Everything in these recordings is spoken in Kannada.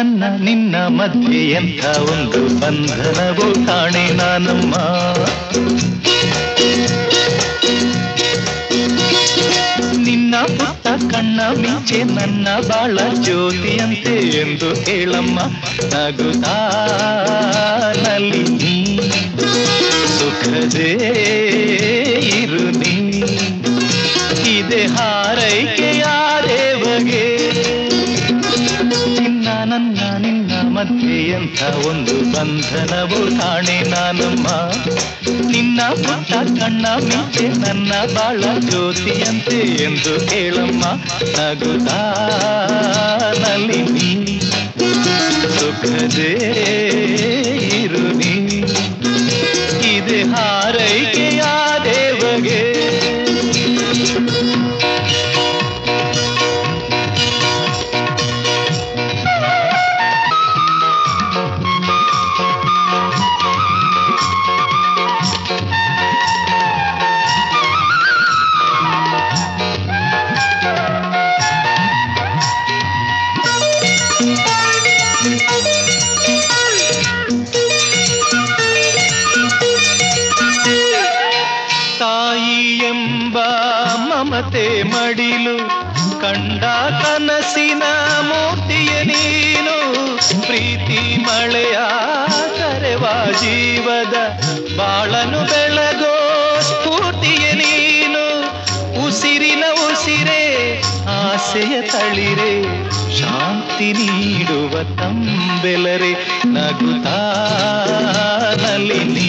ನನ್ನ ನಿನ್ನ ಮಧ್ಯೆ ಎಂಥ ಒಂದು ಬಂಧನವೋ ಕಾಣೆ ನಾನಮ್ಮ ನಿನ್ನ ಪುಟ್ಟ ಕಣ್ಣ ಮಿಂಚೆ ನನ್ನ ಬಾಳ ಜ್ಯೋತಿಯಂತೆ ಎಂದು ಹೇಳಮ್ಮ ನಗುತ್ತಾ ನಲ್ಲಿ ನೀ ಸುಖದೇ ಇರು ನೀ ಇದೆ ಹಾರೈಕೆಯ ದೇವಗೆ ನಿನ್ನ ನನ್ನ ನಿನ್ನ ಮಧ್ಯೆ ಎಂಥ ಒಂದು ಬಂಧನವು ಕಾಣೆ ನಾನಮ್ಮ ನಿನ್ನ ಪುಟ್ಟ ಕಣ್ಣ ಮಿಂಚೆ ನನ್ನ ಬಾಳ ಜ್ಯೋತಿಯಂತೆ ಎಂದು ಹೇಳಮ್ಮ ನಗುತ್ತಾ ನಲ್ಲಿ ನೀ ಸುಖದೇ ಇರು ನೀ ಇದೆ ಹಾರೈಕೆಯ ದೇವಗೆ ತಾಯಿ ಎಂಬ ಮಮತೆ ಮಡಿಲು ಕಂಡ ಕನಸಿನ ಮೂರ್ತಿಯ ನೀನು ಪ್ರೀತಿ ಮಳೆಯ ಕರೆವ ಜೀವದ ಬಾಳನು ಬೆಳಗೋ ಸ್ಫೂರ್ತಿಯ ನೀನು ಉಸಿರಿನ ಉಸಿರೇ ಆಸೆಯ ತಳಿರೆ ಶಾಂತಿ ನೀಡುವ ತಂಬೆಲರೆ ನಗುತ್ತಾ ನಲ್ಲಿ ನೀ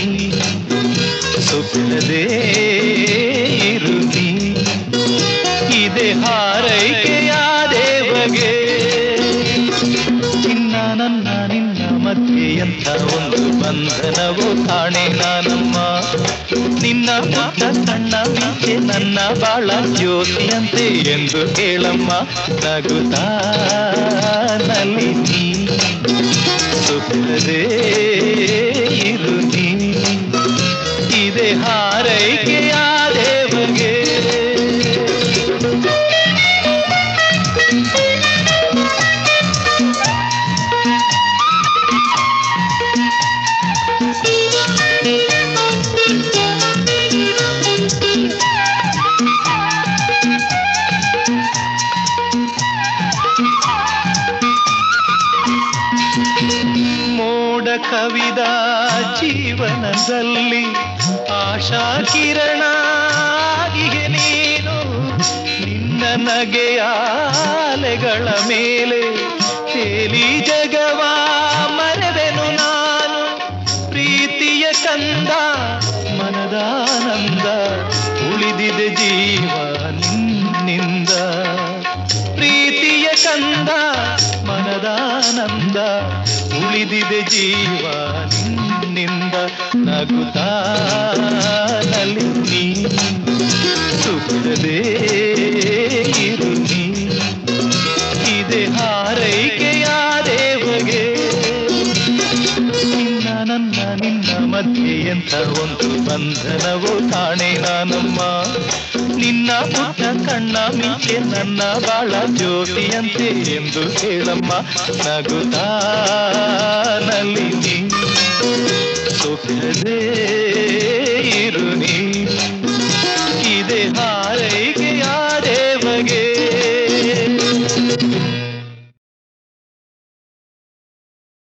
ಸುಖದೇ ಇರು ನೀ ಇದೆ ಹಾರೈಕೆಯ ದೇವಗೆ ನಿನ್ನ ನನ್ನ ನಿನ್ನ ಮಧ್ಯೆ ಎಂಥ ಒಂದು ಬಂಧನವು ಕಾಣೆ ನಾನಮ್ಮ ನಿನ್ನ ಪುಟ್ಟ ಸಣ್ಣ ಮಿಂಚೆ ನನ್ನ ಬಾಳ ಜ್ಯೋತಿಯಂತೆ ಎಂದು ಹೇಳಮ್ಮ ನಗುತ್ತಾ ನಲ್ಲಿ ನೀ ಸುಖದೇ ಇರು ನೀ ಇದೆ ಹಾರೈಕೆಯ ದೇವಗೆ ಮೋಡ ಕವಿದ ಜೀವನದಲ್ಲಿ ಆಶಾ ಕಿರಣ ಆಗಿಗೆ ನೀನು ನಿನ್ನ ನಗೆಯ ಅಲೆಗಳ ಮೇಲೆ ತೇಲಿ ಜಗವ ಮರೆವೆನು ನಾನು ಪ್ರೀತಿಯ ಕಂದ ಮನದಾನಂದ ಉಳಿದಿದೆ ಜೀವ ನಿನ್ನಿಂದ ಪ್ರೀತಿಯ ಕಂದ ಮನದಾನಂದ ಉಳಿದಿದೆ ಜೀವ ನಿನ್ನಿಂದ ನಗುತ್ತಾ ನಲ್ಲಿ ನೀ ಸುಖದೇ ಇರು ನೀ ಇದೆ ಹಾರೈಕೆಯ ದೇವಗೆ ನಿನ್ನ ನನ್ನ ನಿನ್ನ ಮಧ್ಯೆ ಎಂಥ ಒಂದು ಬಂಧನವು ಕಾಣೆ ನಾನಮ್ಮ ನಿನ್ನ ಪುಟ್ಟ ಕಣ್ಣ ಮಿಂಚೆ ನನ್ನ ಬಾಳ ಜ್ಯೋತಿಯಂತೆ ಎಂದು ಹೇಳಮ್ಮ ನಗುತ್ತಾ ನಲ್ಲಿ ನೀ ಸುಖದೇ